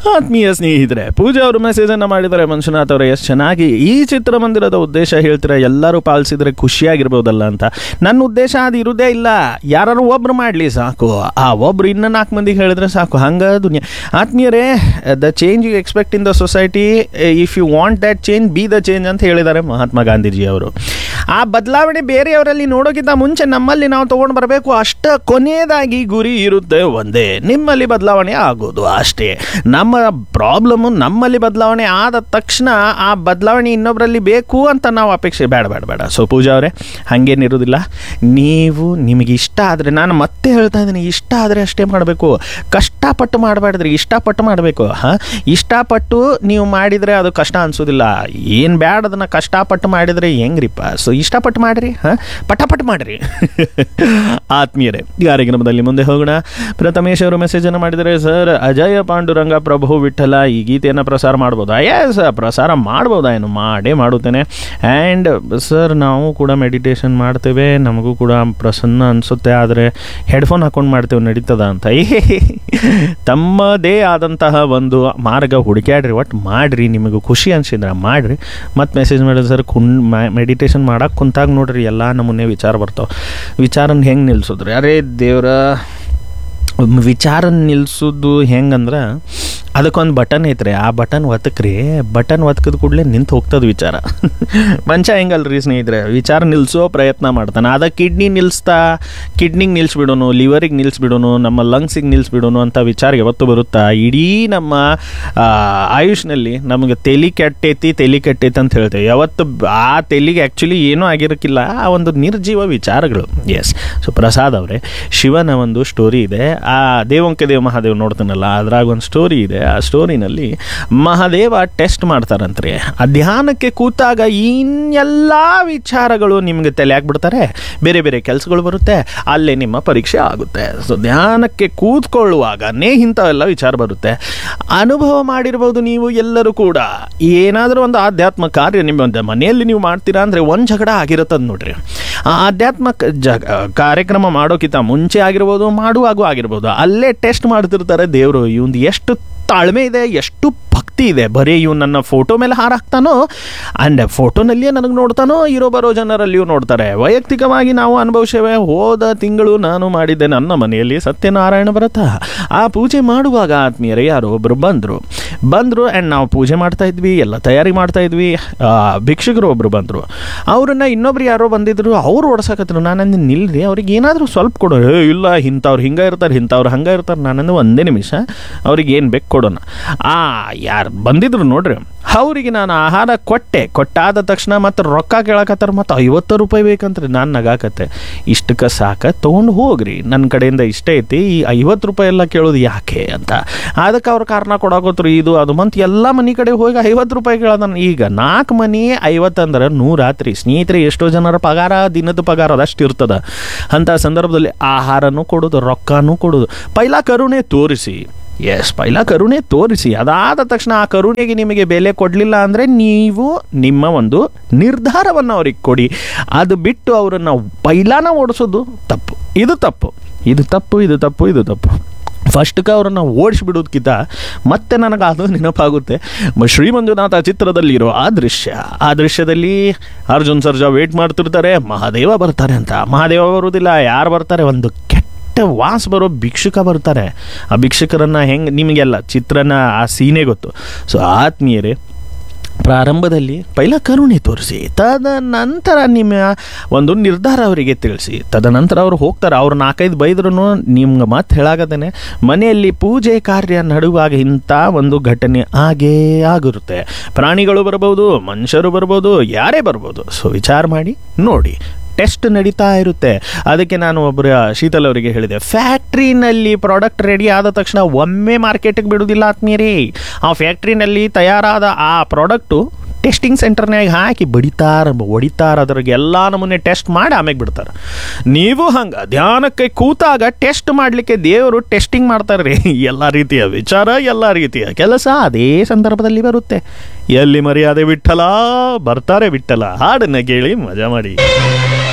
ಆತ್ಮೀಯ ಸ್ನೇಹಿತರೆ ಪೂಜಾ ಅವರು ಮೆಸೇಜ್ ಅನ್ನ ಮಾಡಿದ್ದಾರೆ ಮಂಜುನಾಥ್ ಅವರು ಎಷ್ಟು ಚೆನ್ನಾಗಿ ಈ ಚಿತ್ರಮಂದಿರದ ಉದ್ದೇಶ ಹೇಳ್ತೀರಾ ಎಲ್ಲರೂ ಪಾಲಿಸಿದ್ರೆ ಖುಷಿಯಾಗಿರ್ಬೋದಲ್ಲ ಅಂತ ನನ್ನ ಉದ್ದೇಶ ಅದು ಇರುವುದೇ ಇಲ್ಲ ಯಾರು ಒಬ್ರು ಮಾಡಲಿ ಸಾಕು ಆ ಒಬ್ರು ಇನ್ನು ನಾಲ್ಕು ಮಂದಿಗೆ ಹೇಳಿದ್ರೆ ಸಾಕು ಹಂಗ ದುನಿಯಾ ಆತ್ಮೀಯರೇ the change you expect in the society if you want that change be the change ಅಂತ ಹೇಳಿದ್ದಾರೆ ಮಹಾತ್ಮ ಗಾಂಧೀಜಿ ಅವರು ಆ ಬದಲಾವಣೆ ಬೇರೆಯವರಲ್ಲಿ ನೋಡೋಕ್ಕಿಂತ ಮುಂಚೆ ನಮ್ಮಲ್ಲಿ ನಾವು ತಗೊಂಡು ಬರಬೇಕು ಅಷ್ಟ ಕೊನೆಯದಾಗಿ ಗುರಿ ಇರುತ್ತೆ ಒಂದೇ ನಿಮ್ಮಲ್ಲಿ ಬದಲಾವಣೆ ಆಗೋದು ಅಷ್ಟೇ ನಮ್ಮ ಪ್ರಾಬ್ಲಮ್ಮು ನಮ್ಮಲ್ಲಿ ಬದಲಾವಣೆ ಆದ ತಕ್ಷಣ ಆ ಬದಲಾವಣೆ ಇನ್ನೊಬ್ಬರಲ್ಲಿ ಬೇಕು ಅಂತ ನಾವು ಅಪೇಕ್ಷೆ ಬೇಡ ಬೇಡ ಬೇಡ ಸೊ ಪೂಜಾ ಅವರೇ ಹಾಗೇನಿರೋದಿಲ್ಲ ನೀವು ನಿಮಗೆ ಇಷ್ಟ ಆದರೆ ನಾನು ಮತ್ತೆ ಹೇಳ್ತಾ ಇದ್ದೀನಿ ಇಷ್ಟ ಆದರೆ ಅಷ್ಟೇ ಮಾಡಬೇಕು ಕಷ್ಟಪಟ್ಟು ಮಾಡಬಾರ್ದ್ರಿ ಇಷ್ಟಪಟ್ಟು ಮಾಡಬೇಕು ಹಾಂ ಇಷ್ಟಪಟ್ಟು ನೀವು ಮಾಡಿದರೆ ಅದು ಕಷ್ಟ ಅನಿಸೋದಿಲ್ಲ ಏನು ಬ್ಯಾಡ ಅದನ್ನು ಕಷ್ಟಪಟ್ಟು ಮಾಡಿದರೆ ಹೆಂಗ್ರಿಪ್ಪ ಸೊ ಇಷ್ಟಪಟ್ಟು ಮಾಡಿರಿ ಹಾಂ ಪಟಪಟ್ ಮಾಡಿರಿ ಆತ್ಮೀಯರೇ ಕಾರ್ಯಕ್ರಮದಲ್ಲಿ ಮುಂದೆ ಹೋಗೋಣ ಪ್ರಥಮೇಶ್ ಅವರು ಮೆಸೇಜನ್ನು ಮಾಡಿದರೆ ಸರ್ ಅಜಯ ಪಾಂಡುರಂಗ ಪ್ರಭು ವಿಠಲ ಈ ಗೀತೆಯನ್ನು ಪ್ರಸಾರ ಮಾಡ್ಬೋದಾ ಎಸ್ ಪ್ರಸಾರ ಮಾಡ್ಬೋದಾ ಏನು ಮಾಡೇ ಮಾಡುತ್ತೇನೆ ಆ್ಯಂಡ್ ಸರ್ ನಾವು ಕೂಡ ಮೆಡಿಟೇಷನ್ ಮಾಡ್ತೇವೆ ನಮಗೂ ಕೂಡ ಪ್ರಸನ್ನ ಅನಿಸುತ್ತೆ ಆದರೆ ಹೆಡ್ಫೋನ್ ಹಾಕೊಂಡು ಮಾಡ್ತೇವೆ ನಡೀತದ ಅಂತ ಏ ತಮ್ಮದೇ ಆದಂತಹ ಒಂದು ಮಾರ್ಗ ಹುಡುಕ್ಯಾಡ್ರಿ ಒಟ್ಟು ಮಾಡಿರಿ ನಿಮಗೂ ಖುಷಿ ಅನ್ಸಿದ್ರೆ ಮಾಡಿರಿ ಮತ್ತು ಮೆಸೇಜ್ ಮಾಡಿದ್ರೆ ಸರ್ ಕುಣ್ ಮೆಡಿಟೇಷನ್ ಮಾಡಕ್ಕೆ ಕುಂತಾಗ ನೋಡ್ರಿ ಎಲ್ಲ ನಮೂನೆ ವಿಚಾರ ಬರ್ತಾವೆ ವಿಚಾರನ ಹೆಂಗೆ ನಿಲ್ಸೋದ್ರಿ ಅರೇ ದೇವ್ರ ವಿಚಾರ ನಿಲ್ಸೋದು ಹೆಂಗಂದ್ರೆ ಅದಕ್ಕೊಂದು ಬಟನ್ ಐತ್ರಿ ಆ ಬಟನ್ ಒತ್ತಕ್ರಿ ಬಟನ್ ಒತ್ಕದ ಕೂಡಲೇ ನಿಂತು ಹೋಗ್ತದ ವಿಚಾರ ಮನುಷ್ಯ ಹೆಂಗಲ್ರಿ ಸ್ನೇಹಿತರೆ ವಿಚಾರ ನಿಲ್ಲಿಸೋ ಪ್ರಯತ್ನ ಮಾಡ್ತಾನೆ ಅದ ಕಿಡ್ನಿ ನಿಲ್ಲಿಸ್ತಾ ಕಿಡ್ನಿಗೆ ನಿಲ್ಲಿಸ್ಬಿಡೋನು ಲಿವರಿಗೆ ನಿಲ್ಲಿಸ್ಬಿಡೋನು ನಮ್ಮ ಲಂಗ್ಸಿಗೆ ನಿಲ್ಲಿಸ್ಬಿಡೋನು ಅಂತ ವಿಚಾರ ಯಾವತ್ತು ಬರುತ್ತಾ ಇಡೀ ನಮ್ಮ ಆ, ಆಯುಷ್ನಲ್ಲಿ ನಮಗೆ ತೆಲಿ ಕೆಟ್ಟೈತಿ ತೆಲಿ ಕೆಟ್ಟೈತಿ ಅಂತ ಹೇಳ್ತೇವೆ ಯಾವತ್ತು ಆ ತೆಲಿಗೆ ಆ್ಯಕ್ಚುಲಿ ಏನೂ ಆಗಿರಕ್ಕಿಲ್ಲ ಆ ಒಂದು ನಿರ್ಜೀವ ವಿಚಾರಗಳು ಎಸ್ ಸೊ ಪ್ರಸಾದ್ ಅವರೇ ಶಿವನ ಒಂದು ಸ್ಟೋರಿ ಇದೆ ಆ ದೇವಂಕೆ ದೇವ ಮಹಾದೇವ್ ನೋಡ್ತಾನಲ್ಲ ಅದ್ರಾಗ ಒಂದು ಸ್ಟೋರಿ ಇದೆ ಆ ಸ್ಟೋರಿನಲ್ಲಿ ಮಹಾದೇವ ಟೆಸ್ಟ್ ಮಾಡ್ತಾರಂತ್ರಿ ಆ ಧ್ಯಾನಕ್ಕೆ ಕೂತಾಗ ಇನ್ನೆಲ್ಲ ವಿಚಾರಗಳು ನಿಮಗೆ ತಲೆ ಹಾಕ್ಬಿಡ್ತಾರೆ ಬೇರೆ ಬೇರೆ ಕೆಲಸಗಳು ಬರುತ್ತೆ ಅಲ್ಲೇ ನಿಮ್ಮ ಪರೀಕ್ಷೆ ಆಗುತ್ತೆ ಸೊ ಧ್ಯಾನಕ್ಕೆ ಕೂತ್ಕೊಳ್ಳುವಾಗನೇ ಇಂಥವೆಲ್ಲ ವಿಚಾರ ಬರುತ್ತೆ ಅನುಭವ ಮಾಡಿರ್ಬೋದು ನೀವು ಎಲ್ಲರೂ ಕೂಡ ಏನಾದರೂ ಒಂದು ಆಧ್ಯಾತ್ಮ ಕಾರ್ಯ ನಿಮ್ಮ ಒಂದು ಮನೆಯಲ್ಲಿ ನೀವು ಮಾಡ್ತೀರಾ ಅಂದರೆ ಒಂದು ಜಗಳ ಆಗಿರುತ್ತದ ನೋಡ್ರಿ ಆ ಆಧ್ಯಾತ್ಮ ಕ- ಜಗ ಕಾರ್ಯಕ್ರಮ ಮಾಡೋಕ್ಕಿಂತ ಮುಂಚೆ ಆಗಿರ್ಬೋದು ಮಾಡುವಾಗೂ ಆಗಿರ್ಬೋದು ಅಲ್ಲೇ ಟೆಸ್ಟ್ ಮಾಡ್ತಿರ್ತಾರೆ ದೇವರು ಇವಂದು ಎಷ್ಟು ತಾಳ್ಮೆ ಇದೆ ಎಷ್ಟು ಭಕ್ತಿ ಇದೆ ಬರೀ ಇವ್ ನನ್ನ ಫೋಟೋ ಮೇಲೆ ಹಾರ ಹಾಕ್ತಾನೋ ಆ್ಯಂಡ್ ಫೋಟೋನಲ್ಲಿಯೇ ನನಗೆ ನೋಡ್ತಾನೋ ಇರೋ ಬರೋ ಜನರಲ್ಲಿಯೂ ನೋಡ್ತಾರೆ ವೈಯಕ್ತಿಕವಾಗಿ ನಾವು ಅನುಭವಿಸೇವೆ ಹೋದ ತಿಂಗಳು ನಾನು ಮಾಡಿದ್ದೆ ನನ್ನ ಮನೆಯಲ್ಲಿ ಸತ್ಯನಾರಾಯಣ ವ್ರತ ಆ ಪೂಜೆ ಮಾಡುವಾಗ ಆತ್ಮೀಯರೇ ಯಾರೋ ಒಬ್ಬರು ಬಂದರು ಬಂದರು ಆ್ಯಂಡ್ ನಾವು ಪೂಜೆ ಮಾಡ್ತಾ ಇದ್ವಿ ಎಲ್ಲ ತಯಾರಿ ಮಾಡ್ತಾ ಇದ್ವಿ ಆ, ಭಿಕ್ಷುಕರು ಒಬ್ಬರು ಬಂದರು ಅವ್ರನ್ನ ಇನ್ನೊಬ್ರು ಯಾರೋ ಬಂದಿದ್ರು ಅವ್ರು ಓಡ್ಸಕತ್ರು ನಾನಂದು ನಿಲ್ರಿ ಅವ್ರಿಗೆ ಏನಾದರೂ ಸ್ವಲ್ಪ ಕೊಡೋ ಏ ಇಲ್ಲ ಇಂಥವ್ರು ಹಿಂಗೆ ಇರ್ತಾರೆ ಇಂಥವ್ರು ಹಂಗೆ ಇರ್ತಾರೆ ನಾನಂದು ಒಂದೇ ನಿಮಿಷ ಅವ್ರಿಗೆ ಏನು ಬೇಕು ಕೊಡೋಣ ಆ ಯಾರು ಬಂದಿದ್ರು ನೋಡ್ರಿ ಅವ್ರಿಗೆ ನಾನು ಆಹಾರ ಕೊಟ್ಟೆ ಕೊಟ್ಟಾದ ತಕ್ಷಣ ಮತ್ತೆ ರೊಕ್ಕ ಕೇಳಕತ್ತಾರ ಮತ್ತು ಐವತ್ತು ರೂಪಾಯಿ ಬೇಕಂತ್ರಿ ನಾನು ನಗಾಕತ್ತೆ ಇಷ್ಟಕ್ಕೆ ಸಾಕ ತೊಗೊಂಡು ಹೋಗ್ರಿ ನನ್ನ ಕಡೆಯಿಂದ ಇಷ್ಟ ಐತಿ ಈ ಐವತ್ತು ರೂಪಾಯಿ ಎಲ್ಲ ಕೇಳೋದು ಯಾಕೆ ಅಂತ ಅದಕ್ಕೆ ಅವ್ರ ಕಾರಣ ಕೊಡಾಕೋತ್ರು ಇದು ಅದು ಮಂತ್ ಎಲ್ಲ ಮನೆ ಕಡೆ ಹೋಗಿ ಐವತ್ತು ರೂಪಾಯಿ ಕೇಳೋದನ್ನ ಈಗ ನಾಲ್ಕು ಮನಿ ಐವತ್ತು ಅಂದ್ರೆ ನೂರಾತ್ರಿ ಸ್ನೇಹಿತರೆ ಎಷ್ಟೋ ಜನರ ಪಗಾರ ದಿನದ ಪಗಾರ ಅದಷ್ಟು ಇರ್ತದ ಅಂಥ ಸಂದರ್ಭದಲ್ಲಿ ಆಹಾರನೂ ಕೊಡೋದು ರೊಕ್ಕನೂ ಕೊಡೋದು ಪೈಲಾ ಕರುಣೆ ತೋರಿಸಿ ಎಸ್ ಪೈಲ ಕರುಣೆ ತೋರಿಸಿ ಅದಾದ ತಕ್ಷಣ ಆ ಕರುಣೆಗೆ ನಿಮಗೆ ಬೆಲೆ ಕೊಡಲಿಲ್ಲ ಅಂದರೆ ನೀವು ನಿಮ್ಮ ಒಂದು ನಿರ್ಧಾರವನ್ನು ಅವ್ರಿಗೆ ಕೊಡಿ ಅದು ಬಿಟ್ಟು ಅವರನ್ನು ಪೈಲಾನ ಓಡಿಸೋದು ತಪ್ಪು ಇದು ತಪ್ಪು ಇದು ತಪ್ಪು ಇದು ತಪ್ಪು ಇದು ತಪ್ಪು ಫಸ್ಟ್ಗೆ ಅವರನ್ನು ಓಡಿಸ್ಬಿಡೋದಕ್ಕಿಂತ ಮತ್ತೆ ನನಗೆ ಅದು ನೆನಪಾಗುತ್ತೆ ಮ- ಶ್ರೀ ಮಂಜುನಾಥ ಚಿತ್ರದಲ್ಲಿರೋ ಆ ದೃಶ್ಯ ಆ ದೃಶ್ಯದಲ್ಲಿ ಅರ್ಜುನ್ ಸರ್ಜಾ ವೇಟ್ ಮಾಡ್ತಿರ್ತಾರೆ ಮಹಾದೇವ ಬರ್ತಾರೆ ಅಂತ ಮಹಾದೇವ ಬರುವುದಿಲ್ಲ ಯಾರು ಬರ್ತಾರೆ ಒಂದು ಕೆಟ್ಟ ವಾಸ್ ಬರೋ ಭಿಕ್ಷುಕ ಬರ್ತಾರೆ ಆ ಭಿಕ್ಷುಕರನ್ನು ಹೆಂಗೆ ನಿಮಗೆಲ್ಲ ಚಿತ್ರನ ಆ ಸೀನೇ ಗೊತ್ತು ಸೊ ಆತ್ಮೀಯರೇ ಪ್ರಾರಂಭದಲ್ಲಿ ಪೈಲ ಕರುಣೆ ತೋರಿಸಿ ತದನಂತರ ನಿಮ್ಮ ಒಂದು ನಿರ್ಧಾರ ಅವರಿಗೆ ತಿಳಿಸಿ ತದನಂತರ ಅವರು ಹೋಗ್ತಾರೆ ಅವ್ರು ನಾಲ್ಕೈದು ಬೈದ್ರೂ ನಿಮ್ಗೆ ಮತ್ತೆ ಹೇಳಾಗದೇನೆ ಮನೆಯಲ್ಲಿ ಪೂಜೆ ಕಾರ್ಯ ನಡುವಾಗ ಇಂಥ ಒಂದು ಘಟನೆ ಆಗೇ ಆಗಿರುತ್ತೆ ಪ್ರಾಣಿಗಳು ಬರ್ಬೋದು ಮನುಷ್ಯರು ಬರ್ಬೋದು ಯಾರೇ ಬರ್ಬೋದು ಸೊ ವಿಚಾರ ಮಾಡಿ ನೋಡಿ ಟೆಸ್ಟ್ ನಡೀತಾ ಇರುತ್ತೆ ಅದಕ್ಕೆ ನಾನು ಒಬ್ಬರ ಶೀತಲ್ ಅವರಿಗೆ ಹೇಳಿದೆ ಫ್ಯಾಕ್ಟ್ರಿನಲ್ಲಿ ಪ್ರಾಡಕ್ಟ್ ರೆಡಿ ಆದ ತಕ್ಷಣ ಒಮ್ಮೆ ಮಾರ್ಕೆಟಿಗೆ ಬಿಡುವುದಿಲ್ಲ ಆತ್ಮೀಯರೇ ಆ ಫ್ಯಾಕ್ಟ್ರಿನಲ್ಲಿ ತಯಾರಾದ ಆ ಪ್ರಾಡಕ್ಟು ಟೆಸ್ಟಿಂಗ್ ಸೆಂಟರ್ನಾಗ ಹಾಕಿ ಬಡಿತಾರ ಹೊಡಿತಾರ ಅದ್ರಾಗ ಎಲ್ಲ ನಮೂನೆ ಟೆಸ್ಟ್ ಮಾಡಿ ಆಮೇಲೆ ಬಿಡ್ತಾರೆ ನೀವು ಹಂಗೆ ಧ್ಯಾನಕ್ಕೆ ಕೂತಾಗ ಟೆಸ್ಟ್ ಮಾಡಲಿಕ್ಕೆ ದೇವರು ಟೆಸ್ಟಿಂಗ್ ಮಾಡ್ತಾರೆ ಎಲ್ಲ ರೀತಿಯ ವಿಚಾರ ಎಲ್ಲ ರೀತಿಯ ಕೆಲಸ ಅದೇ ಸಂದರ್ಭದಲ್ಲಿ ಬರುತ್ತೆ ಎಲ್ಲಿ ಮರ್ಯಾದೆ ವಿಠಲ ಬರ್ತಾರೆ ವಿಠಲ ಹಾಡನ್ನ ಕೇಳಿ ಮಜಾ ಮಾಡಿ